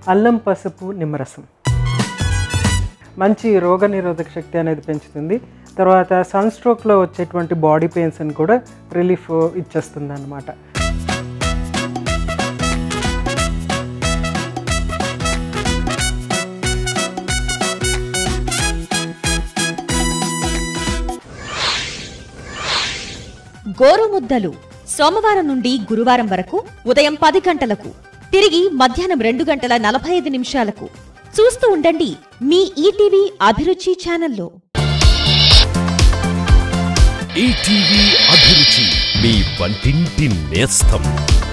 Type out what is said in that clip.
అల్లం పసుపు నిమ్మరసం మంచి రోగ నిరోధక శక్తి అనేది పెంచుతుంది తర్వాత సన్ స్ట్రోక్లో వచ్చేటువంటి బాడీ పెయిన్స్ అని కూడా రిలీఫ్ ఇచ్చేస్తుంది అనమాట గోరుముద్దలు సోమవారం నుండి గురువారం వరకు ఉదయం పది గంటలకు తిరిగి మధ్యాహ్నం రెండు గంటల నలభై ఐదు నిమిషాలకు చూస్తూ ఉండండి మీ ఈటీవీ అభిరుచి ఛానల్లో ఈటీవీ అభిరుచి మీ వంటింటి నేస్తం